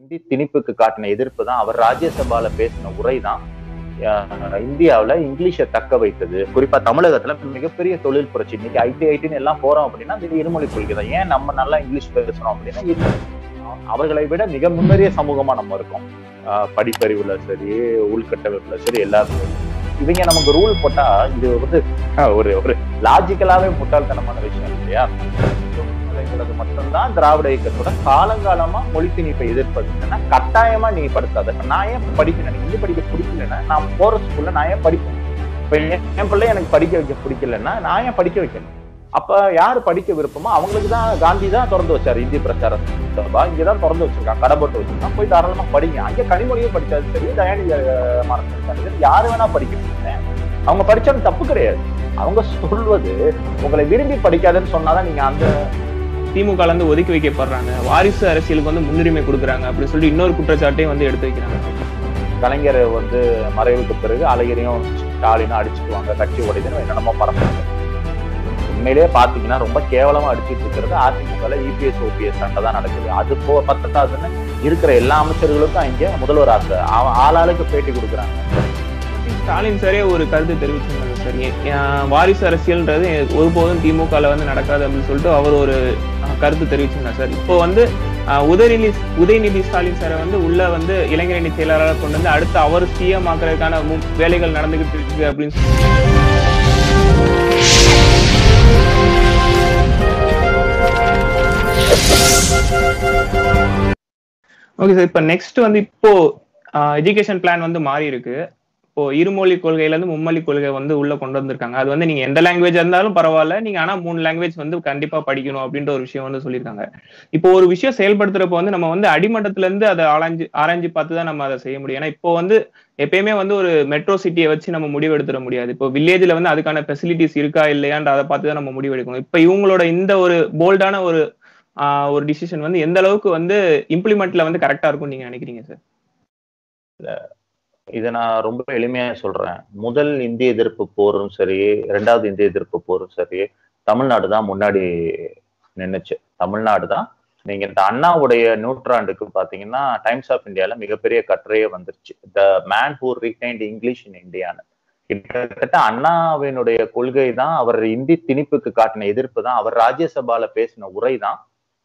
இந்தி திணிப்புக்கு காட்டின எதிர்ப்பு தான் அவர் ராஜ்யசபால பேசின உரை தான் இந்தியாவுல இங்கிலீஷை தக்க வைத்தது குறிப்பா தமிழகத்துல மிகப்பெரிய தொழில் புரட்சி இன்னைக்கு ஐடி ஐடின்னு எல்லாம் போறோம் அப்படின்னா அது இருமொழி கொள்கை தான் ஏன் நம்ம நல்லா இங்கிலீஷ் பேசுறோம் அப்படின்னா இது அவர்களை விட மிக முன்னேறிய சமூகமா நம்ம இருக்கோம் ஆஹ் படிப்பறிவுல சரி உள்கட்டமைப்புல சரி எல்லாருமே இவங்க நமக்கு ரூல் போட்டா இது வந்து ஆஹ் ஒரு ஒரு லாஜிக்கலாவே முட்டாள்தனமான விஷயம் இல்லையா பிள்ளைங்களுக்கு மட்டும்தான் திராவிட இயக்கத்தோட காலங்காலமா மொழி திணிப்பை எதிர்ப்பது என்னன்னா கட்டாயமா நீ படுத்தாத இப்ப நான் ஏன் படிக்கல எனக்கு இந்தி படிக்க பிடிக்கலன்னா நான் போற ஸ்கூல்ல நான் ஏன் படிப்பேன் இப்ப என் என் பிள்ளை எனக்கு படிக்க வைக்க பிடிக்கலன்னா நான் ஏன் படிக்க வைக்கணும் அப்ப யாரு படிக்க விருப்பமோ அவங்களுக்கு தான் காந்தி தான் திறந்து வச்சாரு இந்திய பிரச்சார சபா இங்கதான் திறந்து வச்சிருக்கான் கடை போட்டு வச்சிருக்கான் போய் தாராளமா படிங்க அங்க கனிமொழியும் படிச்சாலும் சரி தயாநிதி மாறன் சரி யாரு வேணா படிக்க அவங்க படிச்சாலும் தப்பு கிடையாது அவங்க சொல்வது உங்களை விரும்பி படிக்காதுன்னு சொன்னாதான் நீங்க அந்த திமுக ல இருந்து ஒதுக்கி வைக்கப்படுறாங்க வாரிசு அரசியலுக்கு வந்து முன்னுரிமை கொடுக்குறாங்க அப்படின்னு சொல்லி இன்னொரு குற்றச்சாட்டையும் வந்து எடுத்து வைக்கிறாங்க கலைஞர் வந்து மறைவுக்கு பிறகு அழகிரியும் ஸ்டாலினும் அடிச்சுக்குவாங்க கட்சி உடையதுன்னு என்னென்னமோ பரப்புறாங்க உண்மையிலேயே பாத்தீங்கன்னா ரொம்ப கேவலமா அடிச்சிட்டு இருக்கிறது அதிமுக இபிஎஸ் ஓபிஎஸ் சண்டை தான் நடக்குது அது போ பத்தத்தாதுன்னு இருக்கிற எல்லா அமைச்சர்களுக்கும் இங்க முதல்வர் ஆசை அவன் ஆளாளுக்கு பேட்டி கொடுக்குறாங்க ஸ்டாலின் சாரே ஒரு கருத்து தெரிவிச்சிருந்தாங்க சார் ஏ- வாரிசு அரசியல்ன்றது ஒருபோதும் திமுக ல வந்து நடக்காது அப்படின்னு சொல்லிட்டு அவர் ஒரு அஹ், கருத்து தெரிவிச்சிருந்தார் சார் இப்போ வந்து அஹ், உதயநிதி உதயநிதி ஸ்டாலின் சாரை வந்து உள்ள வந்து இளைஞரணி செயலாளராக கொண்டு வந்து அடுத்து அவர் சிஎம் ஆக்குறதுக்கான மு- வேலைகள் நடந்துகிட்டு இருக்கு அப்படின்னு சொல்லி ஓகே சார் இப்போ நெக்ஸ்ட் வந்து இப்போ எஜுகேஷன் பிளான் வந்து மாறி இருக்கு இப்போ இருமொழி கொள்கையில இருந்து மும்மொழி கொள்கை வந்து உள்ள கொண்டு வந்திருக்காங்க அது வந்து நீங்க எந்த லாங்குவேஜ் இருந்தாலும் பரவாயில்ல நீங்க ஆனா மூணு லாங்குவேஜ் வந்து கண்டிப்பா படிக்கணும் அப்படின்ற ஒரு விஷயம் வந்து சொல்லியிருக்காங்க இப்போ ஒரு விஷயம் செயல்படுத்துறப்போ வந்து நம்ம வந்து அடிமட்டத்துல இருந்து அதை ஆராய்ஞ்சு ஆராய்ஞ்சு பார்த்து தான் நம்ம அதை செய்ய முடியும் ஏன்னா இப்போ வந்து எப்பயுமே வந்து ஒரு மெட்ரோ சிட்டியை வச்சு நம்ம முடிவு எடுத்துட முடியாது இப்போ வில்லேஜ்ல வந்து அதுக்கான ஃபெசிலிட்டிஸ் இருக்கா இல்லையான்ற அதை பார்த்து தான் நம்ம முடிவு எடுக்கணும் இப்போ இவங்களோட இந்த ஒரு போல்டான ஒரு ஆஹ் ஒரு டிசிஷன் வந்து எந்த அளவுக்கு வந்து இம்ப்ளிமெண்ட்ல வந்து கரெக்டா இருக்கும் நீங்க நினைக்கிறீங்க சார் இதை நான் ரொம்ப எளிமையா சொல்றேன் முதல் இந்திய எதிர்ப்பு போரும் சரி இரண்டாவது இந்திய எதிர்ப்பு போரும் சரி தமிழ்நாடு தான் முன்னாடி நின்னுச்சு தமிழ்நாடு தான் நீங்க இந்த அண்ணாவுடைய நூற்றாண்டுக்கு பாத்தீங்கன்னா டைம்ஸ் ஆஃப் இந்தியால மிகப்பெரிய கட்டுரையே வந்துருச்சு the man who retained English in இந்தியான்னு கிட்டத்தட்ட அண்ணாவினுடைய கொள்கை தான் அவர் இந்தி திணிப்புக்கு காட்டின எதிர்ப்பு தான் அவர் ராஜ்யசபால பேசின உரை தான்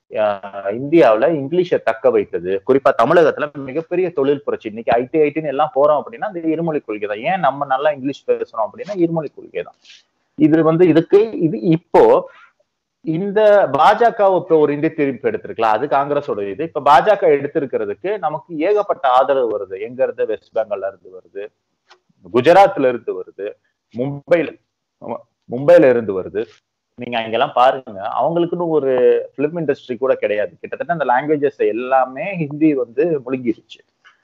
இந்தியாவுல இங்கிலீஷை தக்க வைத்தது குறிப்பா தமிழகத்துல மிகப்பெரிய தொழில் புரட்சி இன்னைக்கு ஐடி ஐடின்னு எல்லாம் போறோம் அப்படின்னா அந்த இருமொழி கொள்கை தான் ஏன் நம்ம நல்லா இங்கிலீஷ் பேசுறோம் அப்படின்னா இருமொழி கொள்கை தான் இது வந்து இதுக்கு இது இப்போ இந்த பாஜக இப்போ ஒரு இந்திய திருப்பி எடுத்திருக்கலாம் அது காங்கிரஸோட இது இப்ப பாஜக எடுத்திருக்கிறதுக்கு நமக்கு ஏகப்பட்ட ஆதரவு வருது எங்க இருந்து வெஸ்ட் பெங்கால்ல இருந்து வருது குஜராத்ல இருந்து வருது மும்பைல மும்பைல இருந்து வருது நீங்க அங்கெல்லாம் பாருங்க அவங்களுக்குன்னு ஒரு பிலிம் இண்டஸ்ட்ரி கூட கிடையாது கிட்டத்தட்ட அந்த லாங்குவேஜஸ் எல்லாமே ஹிந்தி வந்து முழுங்கிருச்சு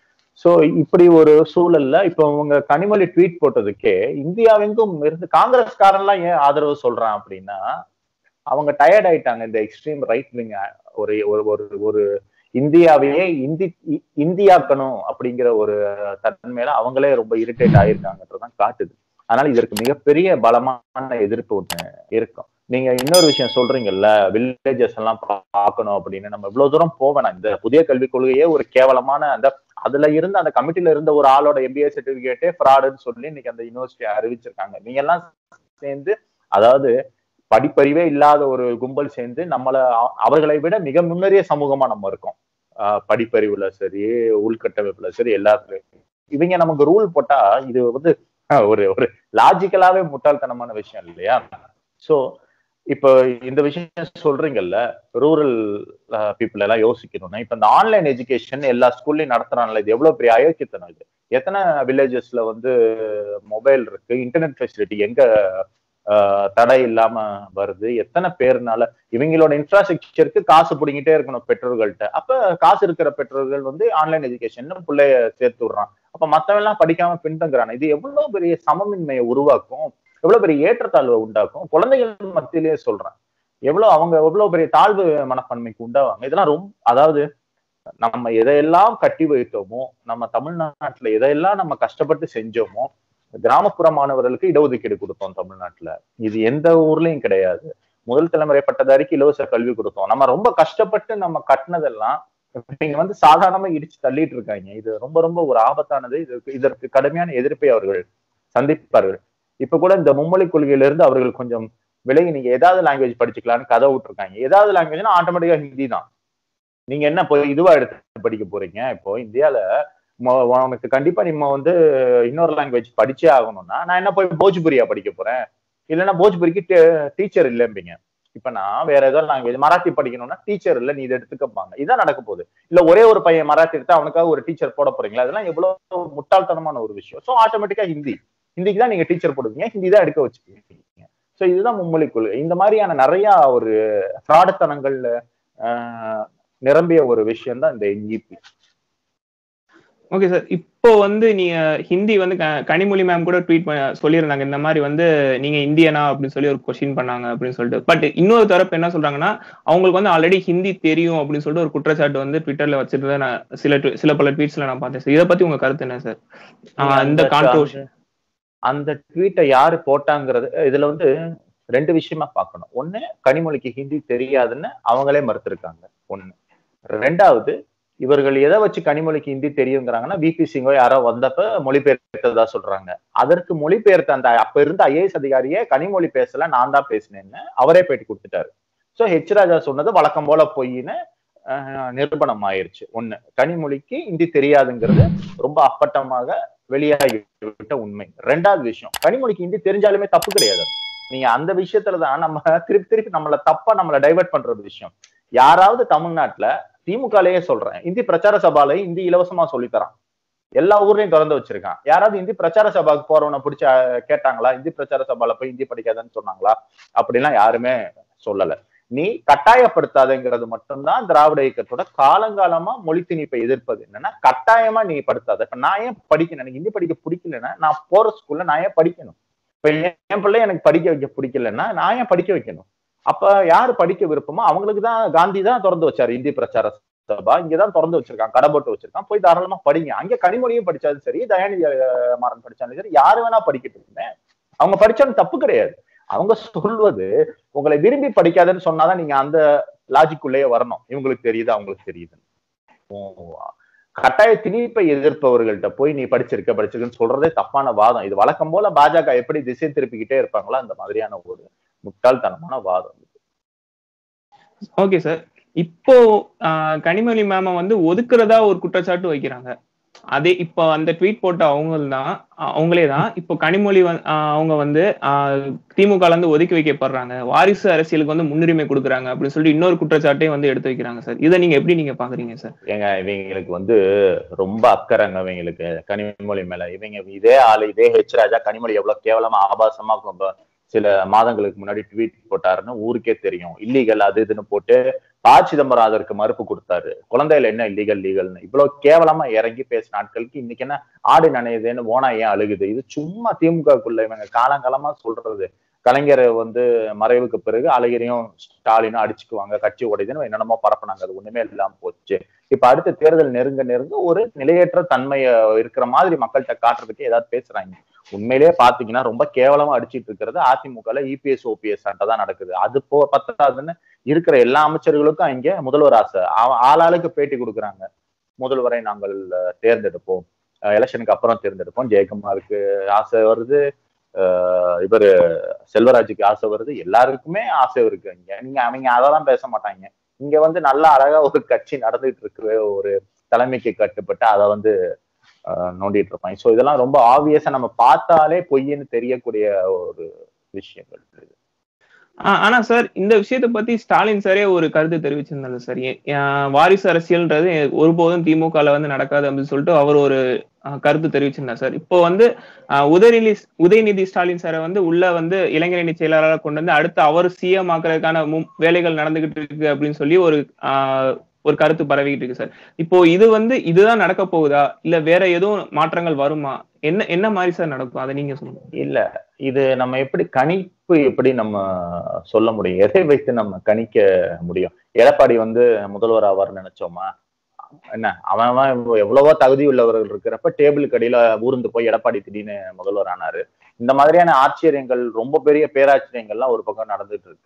சோ இப்படி ஒரு சூழல்ல இப்ப அவங்க கனிமொழி ட்வீட் போட்டதுக்கே இந்தியாவெங்கும் இருந்து காங்கிரஸ்காரன்லாம் ஏன் ஆதரவு சொல்றான் அப்படின்னா அவங்க டயர்ட் ஆயிட்டாங்க இந்த எக்ஸ்ட்ரீம் ரைட் விங் ஒரு ஒரு ஒரு ஒரு இந்தியாவையே இந்தி இ- இந்தியாக்கணும் அப்படிங்கிற ஒரு தன்மையில அவங்களே ரொம்ப இரிட்டேட் ஆயிருக்காங்கன்றதான் காட்டுது அதனால இதற்கு மிகப்பெரிய பலமான எதிர்ப்பு ஒண்ணு இருக்கும் நீங்க இன்னொரு விஷயம் சொல்றீங்கல்ல வில்லேஜஸ் எல்லாம் பார்க்கணும் அப்படின்னு நம்ம இவ்வளவு தூரம் போவேணாம் இந்த புதிய கல்விக் கொள்கையே ஒரு கேவலமான அந்த அதுல இருந்த அந்த கமிட்டில இருந்த ஒரு ஆளோட எம்பிஏ சர்டிபிகேட்டே ஃப்ராடுன்னு சொல்லி இன்னைக்கு அந்த யூனிவர்சிட்டி அறிவிச்சிருக்காங்க நீங்க எல்லாம் சேர்ந்து அதாவது படிப்பறிவே இல்லாத ஒரு கும்பல் சேர்ந்து நம்மள அ- அவர்களை விட மிக முன்னேறிய சமூகமா நம்ம இருக்கோம் ஆஹ் படிப்பறிவுல சரி உள்கட்டமைப்புல சரி எல்லாத்துலயும் இவங்க நமக்கு ரூல் போட்டா இது வந்து ஆஹ் ஒரு ஒரு லாஜிக்கலாவே முட்டாள்தனமான விஷயம் இல்லையா சோ இப்போ இந்த விஷயம் சொல்றீங்கல்ல ரூரல் பீப்புள் எல்லாம் யோசிக்கணும்னா இப்ப இந்த ஆன்லைன் எஜுகேஷன் எல்லா ஸ்கூல்லயும் நடத்துறாங்கல்ல இது எவ்வளவு பெரிய அயோக்கியத்தனம் இது எத்தனை வில்லேஜஸ்ல வந்து மொபைல் இருக்கு இன்டர்நெட் ஃபெசிலிட்டி எங்க ஆஹ் தடை இல்லாம வருது எத்தனை பேர்னால இவங்களோட இன்ஃப்ராஸ்ட்ரக்சருக்கு காசு பிடிங்கிட்டே இருக்கணும் பெற்றோர்கள்ட்ட அப்ப காசு இருக்கிற பெற்றோர்கள் வந்து ஆன்லைன் எஜுகேஷன் பிள்ளைய சேர்த்து விடுறான் அப்ப மத்தவன் எல்லாம் படிக்காம பின்தங்குறான் இது எவ்வளவு பெரிய சமமின்மையை உருவாக்கும் எவ்வளவு பெரிய ஏற்றத்தாழ்வை உண்டாக்கும் குழந்தைகள் மத்தியிலேயே சொல்றேன் எவ்வளவு அவங்க எவ்வளவு பெரிய தாழ்வு மனப்பான்மைக்கு உண்டாவாங்க இதெல்லாம் ரொம்ப அதாவது நம்ம எதையெல்லாம் கட்டி வைத்தோமோ நம்ம தமிழ்நாட்டுல எதையெல்லாம் நம்ம கஷ்டப்பட்டு செஞ்சோமோ கிராமப்புற மாணவர்களுக்கு இடஒதுக்கீடு கொடுத்தோம் தமிழ்நாட்டுல இது எந்த ஊர்லயும் கிடையாது முதல் தலைமுறை பட்டதாரிக்கு இலவச கல்வி கொடுத்தோம் நம்ம ரொம்ப கஷ்டப்பட்டு நம்ம கட்டினதெல்லாம் நீங்க வந்து சாதாரணமா இடிச்சு தள்ளிட்டு இருக்காங்க இது ரொம்ப ரொம்ப ஒரு ஆபத்தானது இதற்கு இதற்கு கடுமையான எதிர்ப்பை அவர்கள் சந்திப்பார்கள் இப்ப கூட இந்த மும்மொழி கொள்கையில இருந்து அவர்கள் கொஞ்சம் விலகி நீங்க ஏதாவது லாங்குவேஜ் படிச்சுக்கலாம்னு கதை விட்டுருக்காங்க ஏதாவது லாங்குவேஜ்னா ஆட்டோமேட்டிக்கா ஹிந்தி தான் நீங்க என்ன இப்போ இதுவா எடுத்து படிக்க போறீங்க இப்போ இந்தியால மொ- உனக்கு கண்டிப்பா நம்ம வந்து இன்னொரு லாங்குவேஜ் படிச்சே ஆகணும்னா நான் என்ன போய் போஜ்புரியா படிக்க போறேன் இல்லைன்னா போஜ்புரிக்கு டீச்சர் இல்லைம்பீங்க இப்ப நான் வேற ஏதோ லாங்குவேஜ் மராத்தி படிக்கணும்னா டீச்சர் இல்ல நீ இதை எடுத்துக்கப்பாங்க இதான் நடக்க போகுது இல்ல ஒரே ஒரு பையன் மராத்தி எடுத்தா அவனுக்காக ஒரு டீச்சர் போட போறீங்களா அதெல்லாம் எவ்வளவு முட்டாள்தனமான ஒரு விஷயம் சோ ஆட்டோமேட்டிக்கா ஹிந்தி ஹிந்திக்கு தான் நீங்க டீச்சர் போடுவீங்க ஹிந்தி தான் எடுக்க வச்சுக்கீங்க சோ இதுதான் மும்மொழி கொள்கை இந்த மாதிரியான நிறைய ஒரு ஃப்ராடுத்தனங்கள் நிரம்பிய ஒரு விஷயம் தான் இந்த என்ஜிபி ஓகே சார் இப்போ வந்து நீங்க ஹிந்தி வந்து க- கனிமொழி மேம் கூட ட்வீட் சொல்லியிருந்தாங்க இந்த மாதிரி வந்து நீங்க இந்தியனா அப்படின்னு சொல்லி ஒரு கொஸ்டின் பண்ணாங்க அப்படின்னு சொல்லிட்டு பட் இன்னொரு தரப்பு என்ன சொல்றாங்கன்னா அவங்களுக்கு வந்து ஆல்ரெடி ஹிந்தி தெரியும் அப்படின்னு சொல்லிட்டு ஒரு குற்றச்சாட்டு வந்து ட்விட்டர்ல வச்சிருந்ததை நான் சில twi- சில பல ட்வீட்ஸ்ல நான் பார்த்தேன் சார் இதை பத்தி உங்க கருத்து என்ன சார் ஆஹ் இந்த கான்ட்ரோவர்ஷி அந்த ட்வீட்டை யாரு போட்டாங்கிறது இதுல வந்து ரெண்டு விஷயமா பார்க்கணும் ஒண்ணு கனிமொழிக்கு ஹிந்தி தெரியாதுன்னு அவங்களே மறுத்திருக்காங்க ஒண்ணு ரெண்டாவது இவர்கள் எதை வச்சு கனிமொழிக்கு ஹிந்தி தெரியுங்கிறாங்கன்னா விபி சிங்கோ யாரோ வந்தப்ப மொழிபெயர்த்ததா சொல்றாங்க அதற்கு மொழிபெயர்த்த அந்த அப்ப இருந்த ஐஏஎஸ் அதிகாரியே கனிமொழி பேசல நான் தான் பேசினேன்னு அவரே பேட்டி கொடுத்துட்டாரு சோ ஹெச் ராஜா சொன்னது வழக்கம் போல பொய்ன்னு ஆஹ், நிரூபணம் ஆயிருச்சு ஒண்ணு கனிமொழிக்கு ஹிந்தி தெரியாதுங்கிறது ரொம்ப அப்பட்டமாக வெளியாகி விட்ட உண்மை ரெண்டாவது விஷயம் கனிமொழிக்கு ஹிந்தி தெரிஞ்சாலுமே தப்பு கிடையாது அது. நீங்க அந்த விஷயத்துலதான் நம்ம திருப்பி திருப்பி நம்மள தப்பா நம்மள டைவர்ட் பண்ற ஒரு விஷயம் யாராவது தமிழ்நாட்டுல திமுகலயே சொல்றேன் இந்தி பிரச்சார சபால இந்தி இலவசமா சொல்லித் தரான் எல்லா ஊர்லயும் திறந்து வச்சிருக்கான் யாராவது இந்தி பிரச்சார சபாக்கு போறவனை பிடிச்ச கேட்டாங்களா இந்தி பிரச்சார சபால போய் இந்தி படிக்காதன்னு சொன்னாங்களா அப்படிலாம் யாருமே சொல்லல நீ கட்டாயப்படுத்தாதங்கிறது மட்டும்தான் திராவிட இயக்கத்தோட காலங்காலமா மொழி திணிப்பை எதிர்ப்பது என்னன்னா கட்டாயமா நீ படுத்தாத இப்ப நான் ஏன் படிக்கணும் எனக்கு ஹிந்தி படிக்க பிடிக்கலன்னா நான் போற ஸ்கூல்ல நான் ஏன் படிக்கணும் இப்ப என் பிள்ளை எனக்கு படிக்க வைக்க பிடிக்கலன்னா நான் ஏன் படிக்க வைக்கணும் அப்ப யாரு படிக்க விருப்பமோ அவங்களுக்கு தான் காந்தி தான் திறந்து வச்சாரு இந்தி பிரச்சார சபா இங்கதான் திறந்து வச்சிருக்கான் கடை போட்டு வச்சிருக்கான் போய் தாராளமா படிங்க அங்க கனிமொழியும் படிச்சாலும் சரி தயாநிதி அஹ், மாறன் படிச்சாலும் சரி யாரு வேணா படிக்கட்டு இருந்தேன் அவங்க படிச்சாலும் தப்பு கிடையாது அவங்க சொல்வது உங்களை விரும்பி படிக்காதன்னு சொன்னாதான் நீங்க அந்த லாஜிக்குள்ளேயே வரணும் இவங்களுக்கு தெரியுது அவங்களுக்கு தெரியுது கட்டாய திணிப்பை எதிர்ப்பவர்கள்ட்ட போய் நீ படிச்சிருக்க படிச்சிருக்கன்னு சொல்றதே தப்பான வாதம் இது வழக்கம் போல பாஜக எப்படி திசை திருப்பிக்கிட்டே இருப்பாங்களோ அந்த மாதிரியான ஒரு முட்டாள்தனமான வாதம் ஓகே சார் இப்போ ஆஹ், கனிமொழி மேம வந்து ஒதுக்குறதா ஒரு குற்றச்சாட்டு வைக்கிறாங்க அதே இப்போ அந்த ட்வீட் போட்ட அவங்க தான் அவங்களே தான் இப்போ கனிமொழி வந்து அவங்க வந்து திமுக ல இருந்து ஒதுக்கி வைக்கப்படுறாங்க வாரிசு அரசியலுக்கு வந்து முன்னுரிமை கொடுக்குறாங்க அப்படின்னு சொல்லிட்டு இன்னொரு குற்றச்சாட்டையும் வந்து எடுத்து வைக்கிறாங்க சார் இதை நீங்க எப்படி நீங்க பாக்குறீங்க சார் ஏங்க இவங்களுக்கு வந்து ரொம்ப அக்கறைங்க இவங்களுக்கு கனிமொழி மேல இவங்க இதே ஆளு இதே ஹெச் ராஜா கனிமொழி எவ்வளவு கேவலமா ஆபாசமா கொ- சில மாதங்களுக்கு முன்னாடி ட்வீட் போட்டாருன்னு ஊருக்கே தெரியும் இல்லீகல் அது இதுன்னு போட்டு ப சிதம்பரம் அதற்கு மறுப்பு கொடுத்தாரு குழந்தையில என்ன இல்லீகல் லீகல்னு இவ்வளவு கேவலமா இறங்கி பேசின நாட்களுக்கு இன்னைக்கு என்ன ஆடு நனையுதுன்னு ஓனா ஏன் அழுகுது இது சும்மா திமுகக்குள்ள இவங்க காலங்காலமா சொல்றது கலைஞர் வந்து மறைவுக்கு பிறகு அழகிரியும் ஸ்டாலினும் அடிச்சுக்குவாங்க கட்சி உடையுதுன்னு என்னென்னமோ பரப்புனாங்க அது ஒண்ணுமே இல்லாம போச்சு இப்ப அடுத்த தேர்தல் நெருங்க நெருங்க ஒரு நிலையற்ற தன்மைய இருக்கிற மாதிரி மக்கள்கிட்ட காட்டுறதுக்கு ஏதாவது பேசுறாங்க உண்மையிலேயே பாத்தீங்கன்னா ரொம்ப கேவலமா அடிச்சிட்டு இருக்கிறது அதிமுகல இபிஎஸ் ஓபிஎஸ் சண்டை தான் நடக்குது அது போ பத்தாதுன்னு இருக்கிற எல்லா அமைச்சர்களுக்கும் இங்க முதல்வர் ஆசை ஆ- ஆளாளுக்கு பேட்டி கொடுக்குறாங்க முதல்வரை நாங்கள் அஹ், தேர்ந்தெடுப்போம் எலெக்ஷனுக்கு அப்புறம் தேர்ந்தெடுப்போம் ஜெயக்குமாருக்கு ஆசை வருது அஹ், இவரு செல்வராஜுக்கு ஆசை வருது எல்லாருக்குமே ஆசை இருக்கு இங்க நீங்க அவங்க அதெல்லாம் பேச மாட்டாங்க இங்க வந்து நல்லா அழகா ஒரு கட்சி நடந்துட்டு இருக்கிற ஒரு தலைமைக்கு கட்டுப்பட்டு அதை வந்து அஹ், நோண்டிட்டு இருப்பாங்க சோ இதெல்லாம் ரொம்ப ஆப்வியஸா நம்ம பார்த்தாலே பொய்ன்னு தெரியக்கூடிய ஒரு விஷயங்கள் இது. ஆ- ஆனா சார் இந்த விஷயத்தை பத்தி ஸ்டாலின் சாரே ஒரு கருத்து தெரிவிச்சிருந்தாரு சார் ஏ- ஏன் வாரிசு அரசியல்ன்றது ஒருபோதும் திமுகல வந்து நடக்காது அப்படின்னு சொல்லிட்டு அவர் ஒரு ஆ, கருத்து தெரிவிச்சிருந்தார் சார் இப்போ வந்து ஆ, உதயநிதி உதயநிதி ஸ்டாலின் சாரை வந்து உள்ள வந்து இளைஞரணி செயலாளராக கொண்டு வந்து அடுத்து அவர் சிஎம் ஆக்குறதுக்கான மும்- வேலைகள் நடந்துகிட்டு இருக்கு அப்படின்னு சொல்லி ஒரு ஆ, ஒரு கருத்து பரவிக்கிட்டு இருக்கு சார் இப்போ இது வந்து இதுதான் நடக்க போகுதா இல்ல வேற எதுவும் மாற்றங்கள் வருமா என்ன என்ன மாதிரி சார் நடக்கும் அதை நீங்க சொல்லுங்க இல்ல இது நம்ம எப்படி கணிப்பு எப்படி நம்ம சொல்ல முடியும் எதை வைத்து நம்ம கணிக்க முடியும் எடப்பாடி வந்து முதல்வர் ஆவார்னு நினைச்சோமா என்ன அவன் அவன் எவ்வளவோ தகுதி உள்ளவர்கள் இருக்கிறப்ப டேபிளுக்கு அடியில ஊர்ந்து போய் எடப்பாடி திடீர்னு முதல்வர் ஆனாரு இந்த மாதிரியான ஆச்சரியங்கள் ரொம்ப பெரிய பேராச்சரியங்கள்லாம் ஒரு பக்கம் நடந்துட்டு இருக்கு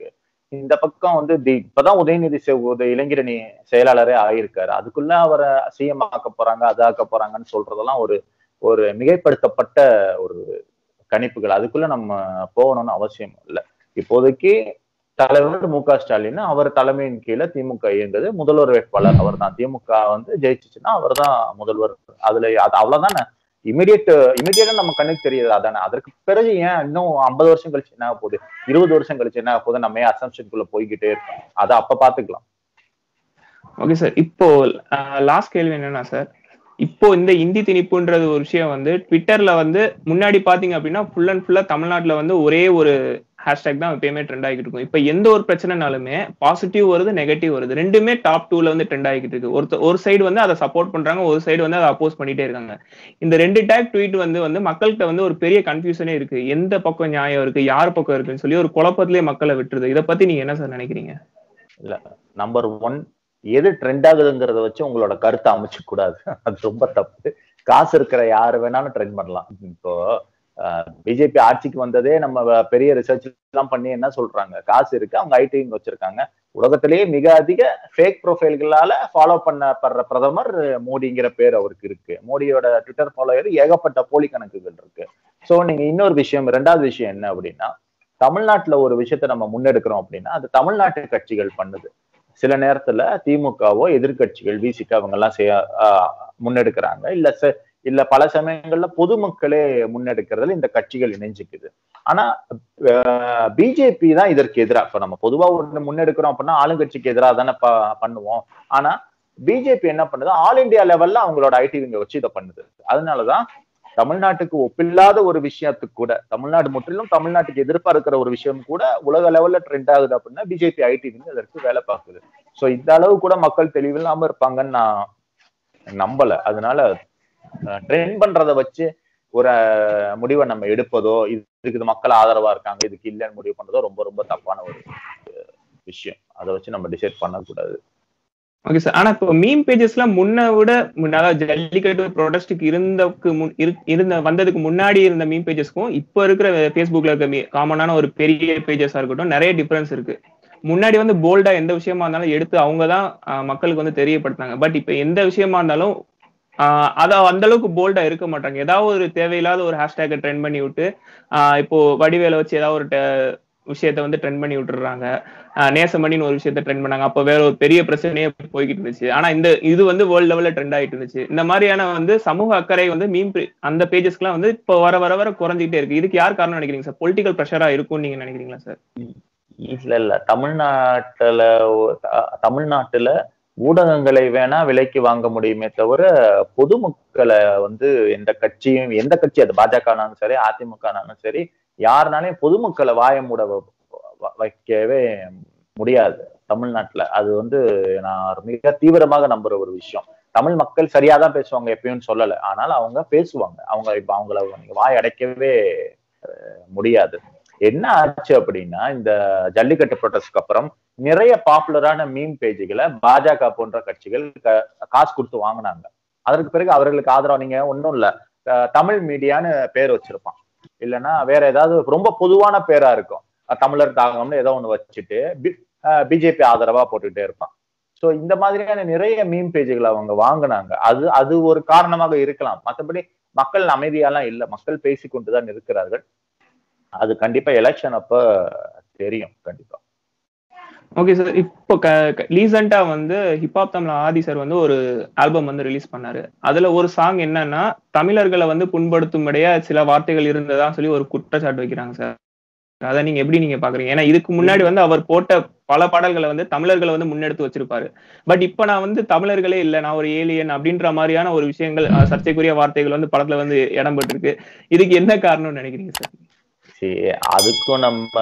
இந்த பக்கம் வந்து தி- இப்பதான் உதயநிதி செ- உத- இளைஞரணி செயலாளரே ஆயிருக்காரு அதுக்குள்ள அவரை சிஎம் ஆக்க போறாங்க அது ஆக்க போறாங்கன்னு சொல்றதெல்லாம் ஒரு ஒரு மிகைப்படுத்தப்பட்ட ஒரு கணிப்புகள் அதுக்குள்ள நம்ம போகணும்னு அவசியம் இல்லை இப்போதைக்கு தலைவர் மு க ஸ்டாலின் அவர் தலைமையின் கீழே திமுக இயங்குது முதல்வர் வேட்பாளர் அவர் தான் திமுக வந்து ஜெயிச்சுச்சுன்னா அவர் தான் முதல்வர் அதுல அது அவ்வளவுதானே இமிடியட் இமிடியட்டா நம்ம கண்ணுக்கு தெரியுது அதானே அதற்கு பிறகு ஏன் இன்னும் ஐம்பது வருஷம் கழிச்சு என்ன ஆக போகுது இருபது வருஷம் கழிச்சு என்ன ஆக போகுது நம்ம ஏன் அசம்ஷனுக்குள்ள போய்கிட்டே இருக்கோம் அதை அப்ப பாத்துக்கலாம் ஓகே சார் இப்போ லாஸ்ட் கேள்வி என்னன்னா சார் இப்போ இந்த இந்தி திணிப்புன்றது ஒரு விஷயம் வந்து ட்விட்டர்ல வந்து முன்னாடி பாத்தீங்க அப்படின்னா ஃபுல் அண்ட் ஃபுல்லா தமிழ்நாட்டுல வந்து ஒரே ஒரு ஹேஷ்டேக் தான் எப்பயுமே ட்ரெண்ட் ஆகிட்டு இருக்கும் இப்போ எந்த ஒரு பிரச்சனைனாலுமே பாசிட்டிவ் வருது நெகட்டிவ் வருது ரெண்டுமே டாப் டூல வந்து ட்ரெண்ட் ஆகிட்டு இருக்கு ஒரு ஒரு சைடு வந்து அதை சப்போர்ட் பண்றாங்க ஒரு சைடு வந்து அதை அப்போஸ் பண்ணிட்டே இருக்காங்க இந்த ரெண்டு டேக் ட்வீட் வந்து வந்து மக்கள்கிட்ட வந்து ஒரு பெரிய கன்ஃபியூஷனே இருக்கு எந்த பக்கம் நியாயம் இருக்கு யார் பக்கம் இருக்குன்னு சொல்லி ஒரு குழப்பத்திலேயே மக்களை விட்டுருது இதை பத்தி நீங்க என்ன சார் நினைக்கிறீங்க நம்பர் ஒன் எது ட்ரெண்ட் ஆகுதுங்கிறத வச்சு உங்களோட கருத்தை அமைச்சு கூடாது அது ரொம்ப தப்பு காசு இருக்கிற யாரு வேணாலும் ட்ரெண்ட் பண்ணலாம் இப்போ பிஜேபி ஆட்சிக்கு வந்ததே நம்ம வ- பெரிய ரிசர்ச் எல்லாம் பண்ணி என்ன சொல்றாங்க காசு இருக்கு அவங்க ஐடி வச்சிருக்காங்க உலகத்திலேயே மிக அதிக ஃபேக் ப்ரொஃபைல்களால ஃபாலோ பண்ணப்படுற பிரதமர் மோடிங்கிற பேர் அவருக்கு இருக்கு மோடியோட ட்விட்டர் ஃபாலோயர் ஏகப்பட்ட போலி கணக்குகள் இருக்கு சோ நீங்க இன்னொரு விஷயம் ரெண்டாவது விஷயம் என்ன அப்படின்னா தமிழ்நாட்டுல ஒரு விஷயத்த நம்ம முன்னெடுக்கிறோம் அப்படின்னா அது தமிழ்நாட்டு கட்சிகள் பண்ணுது சில நேரத்துல திமுகவோ எதிர்க்கட்சிகள் விசிக அவங்க எல்லாம் செய்ய ஆஹ் முன்னெடுக்கிறாங்க இல்ல ச- இல்ல பல சமயங்கள்ல பொதுமக்களே முன்னெடுக்கிறதுல இந்த கட்சிகள் இணைஞ்சுக்குது ஆனா பிஜேபி தான் இதற்கு எதிரா இப்ப நம்ம பொதுவா ஒண்ணு முன்னெடுக்கிறோம் அப்படின்னா ஆளுங்கட்சிக்கு எதிராக தானே ப- பண்ணுவோம் ஆனா பிஜேபி என்ன பண்ணுது ஆல் இந்தியா லெவல்ல அவங்களோட ஐடி விங்க வச்சு இதை பண்ணுது அதனாலதான் தமிழ்நாட்டுக்கு ஒப்பில்லாத ஒரு விஷயத்துக்கு கூட தமிழ்நாடு முற்றிலும் தமிழ்நாட்டுக்கு எதிர்ப்பா இருக்கிற ஒரு விஷயம் கூட உலக லெவல்ல ட்ரெண்ட் ஆகுது அப்படின்னா பிஜேபி ஐடி விங்க அதற்கு வேலை பார்க்குது சோ இந்த அளவு கூட மக்கள் தெளிவில்லாம இருப்பாங்கன்னு நான் நம்பல அதனால ட்ரெண்ட் பண்றத வச்சு ஒரு அஹ், முடிவை நம்ம எடுப்பதோ இதுக்கு இது மக்கள் ஆதரவா இருக்காங்க இதுக்கு இல்லைன்னு முடிவு பண்றதோ ரொம்ப ரொம்ப தப்பான ஒரு அஹ், விஷயம் அதை வச்சு நம்ம டிசைட் பண்ணக்கூடாது ஓகே சார் ஆனா இப்போ மீம் பேஜஸ்ல முன்ன விட முன்ன- அதாவது ஜல்லிக்கட்டு ப்ரொடெஸ்டுக்கு இருந்தக்கு முன் இரு- இருந்த வந்ததுக்கு முன்னாடி இருந்த மீம் பேஜஸ்க்கும் இப்போ இருக்கிற ஃபேஸ்புக்ல இருக்க காமனான ஒரு பெரிய பேஜஸா இருக்கட்டும் நிறைய டிஃபரன்ஸ் இருக்கு முன்னாடி வந்து போல்டா எந்த விஷயமா இருந்தாலும் எடுத்து அவங்க தான் மக்களுக்கு வந்து தெரியப்படுத்தாங்க பட் இப்போ எந்த விஷயமா இருந்தாலும் ஆஹ் அத அந்த அளவுக்கு போல்டா இருக்க மாட்டாங்க ஏதாவது ஒரு தேவையில்லாத ஒரு ஹேஷ்டேக்கை ட்ரெண்ட் பண்ணி விட்டு ஆஹ் இப்போ வடிவேல வச்சு ஏதாவது ஒரு te- விஷயத்த வந்து ட்ரெண்ட் பண்ணி விட்டுறாங்க ஆஹ் நேசமணின்னு ஒரு விஷயத்த ட்ரெண்ட் பண்ணாங்க அப்ப வேற ஒரு பெரிய பிரச்சனையே போய்கிட்டு இருந்துச்சு ஆனா இந்த இது வந்து வேர்ல்ட் லெவல்ல ட்ரெண்ட் ஆயிட்டு இருந்துச்சு இந்த மாதிரியான வந்து சமூக அக்கறை வந்து மீன் அந்த பேஜஸ்க்குலாம் வந்து இப்போ வர வர வர குறைஞ்சிட்டே இருக்கு இதுக்கு யார் காரணம் நினைக்கிறீங்க சார் பொலிட்டிக்கல் ப்ரெஷரா இருக்கும்னு நீங்க நினைக்கிறீங்களா சார் இல்ல இல்ல தமிழ்நாட்டுல ஒ- த- தமிழ்நாட்டுல ஊடகங்களை வேணா விலைக்கு வாங்க முடியுமே தவிர பொதுமக்களை வந்து எந்த கட்சியும் எந்த கட்சி அது பாஜகனாலும் சரி அதிமுகனாலும் சரி யாருனாலையும் பொதுமக்களை வாய மூட வ- வ- வைக்கவே முடியாது தமிழ்நாட்டுல அது வந்து நான் மிக தீவிரமாக நம்புற ஒரு விஷயம் தமிழ் மக்கள் சரியாதான் பேசுவாங்க எப்பயும் சொல்லல ஆனால் அவங்க பேசுவாங்க அவங்க இப்ப அவங்கள நீங்க வாய் அடைக்கவே அஹ், முடியாது என்ன ஆச்சு அப்படின்னா இந்த ஜல்லிக்கட்டு ப்ரொட்டஸ்ட்க்கு அப்புறம் நிறைய பாப்புலரான மீம் பேஜுகளை பாஜக போன்ற கட்சிகள் க- காசு கொடுத்து வாங்கினாங்க அதற்கு பிறகு அவர்களுக்கு ஆதரவு நீங்க ஒன்றும் இல்ல அஹ் தமிழ் மீடியான்னு பேர் வச்சிருப்பான் இல்லைன்னா வேற ஏதாவது ரொம்ப பொதுவான பேரா இருக்கும் அஹ் தமிழர் தாகம்னு ஏதோ ஒண்ணு வச்சுட்டு பிஜேபி ஆதரவா போட்டுக்கிட்டே இருப்பான் சோ இந்த மாதிரியான நிறைய மீம் பேஜுகளை அவங்க வாங்கினாங்க அது அது ஒரு காரணமாக இருக்கலாம் மற்றபடி மக்கள் அமைதியாலாம் இல்ல மக்கள் பேசிக்கொண்டுதான் இருக்கிறார்கள் அது கண்டிப்பா எலெக்ஷன் அப்ப தெரியும் கண்டிப்பா ஓகே சார் இப்போ ரீசெண்டா வந்து ஹிப்ஹாப் தமிழ் ஆதி சார் வந்து ஒரு ஆல்பம் வந்து ரிலீஸ் பண்ணாரு அதுல ஒரு சாங் என்னன்னா தமிழர்களை வந்து புண்படுத்தும்படியா சில வார்த்தைகள் இருந்ததா சொல்லி ஒரு குற்றச்சாட்டு வைக்கிறாங்க சார் அதை நீங்க எப்படி நீங்க பாக்குறீங்க ஏன்னா இதுக்கு முன்னாடி வந்து அவர் போட்ட பல பாடல்களை வந்து தமிழர்களை வந்து முன்னெடுத்து வச்சிருப்பாரு பட் இப்ப நான் வந்து தமிழர்களே இல்ல நான் ஒரு ஏலியன் அப்படின்ற மாதிரியான ஒரு விஷயங்கள் அஹ், சர்ச்சைக்குரிய வார்த்தைகள் வந்து படத்துல வந்து இடம் பெற்றிருக்கு இதுக்கு என்ன காரணம்னு நினைக்கிறீங்க சார் சரி அதுக்கும் நம்ம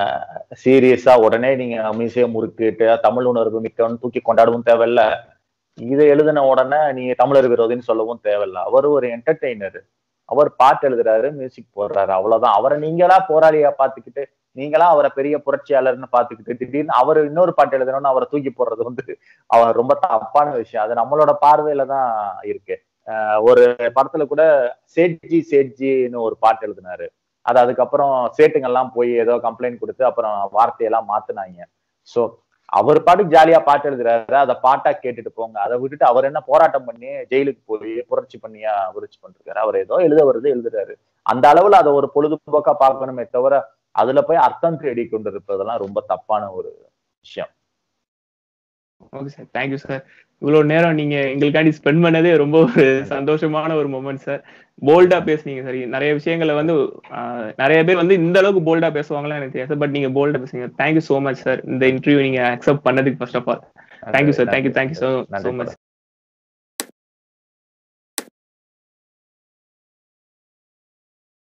சீரியஸா உடனே நீங்க அமிசைய முறுக்கிட்டு தமிழ் உணர்வு மிக்கவன் தூக்கி கொண்டாடவும் தேவையில்ல இதை எழுதின உடனே நீங்க தமிழர் விரோதின்னு சொல்லவும் தேவையில்ல அவர் ஒரு என்டர்டெய்னர் அவர் பாட்டு எழுதுறாரு மியூசிக் போடுறாரு அவ்வளவுதான் அவரை நீங்களா போராளியா பாத்துக்கிட்டு நீங்களா அவரை பெரிய புரட்சியாளர்னு பாத்துக்கிட்டு திடீர்னு அவர் இன்னொரு பாட்டு எழுதணும்னு அவரை தூக்கி போடுறது வந்து அவர் ரொம்ப தப்பான விஷயம் அது நம்மளோட பார்வையில தான் இருக்கு அஹ் ஒரு படத்துல கூட சேட்ஜி சேட்ஜின்னு ஒரு பாட்டு எழுதினாரு அது அதுக்கப்புறம் சேட்டுங்கெல்லாம் போய் ஏதோ கம்ப்ளைண்ட் கொடுத்து அப்புறம் வார்த்தையெல்லாம் மாத்துனாங்க சோ அவர் பாட்டுக்கு ஜாலியா பாட்டு எழுதுறாரு அதை பாட்டா கேட்டுட்டு போங்க அதை விட்டுட்டு அவர் என்ன போராட்டம் பண்ணி ஜெயிலுக்கு போய் புரட்சி பண்ணியா புரட்சி பண்ணிருக்காரு அவர் ஏதோ எழுத வருது எழுதுறாரு அந்த அளவுல அதை ஒரு பொழுதுபோக்கா பார்க்கணுமே தவிர அதுல போய் அர்த்தம் தேடி கொண்டு இருப்பதெல்லாம் ரொம்ப தப்பான ஒரு விஷயம் ஓகே சார் தேங்க்யூ சார் இவ்வளவு நேரம் நீங்க எங்களுக்காண்டி ஸ்பெண்ட் பண்ணதே ரொம்ப ஒரு சந்தோஷமான ஒரு மூமெண்ட் சார் போல்டா பேசுனீங்க சார் நிறைய விஷயங்களை வந்து ஆஹ், நிறைய பேர் வந்து இந்த அளவுக்கு போல்டா பேசுவாங்களா எனக்கு தெரியாது பட் நீங்க போல்டா பேசுங்க தேங்க்யூ சோ மச் சார் இந்த இன்டர்வியூ நீங்க அக்செப்ட் பண்ணதுக்கு first of all thank you sir thank you thank you so நன்றி மச்